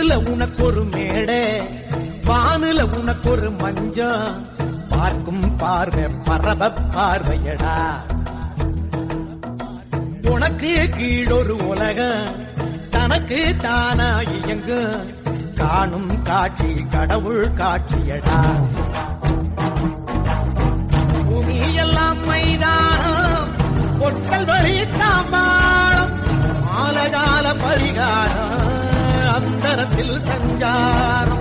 மண்ணுல உனக்கு ஒரு மேடை வானுல உனக்கு ஒரு மஞ்சம் பார்க்கும் பார்வை பரவ பார்வையடா உனக்கு கீழொரு உலகம் தனக்கு தானா இயங்கு காணும் காட்சி கடவுள் காட்சியடா பூமி எல்லாம் மைதானம் பொட்டல் வழி தாம்பாளம் ஆலகால பரிகாரம் அந்தரத்தில் சஞ்சாரம்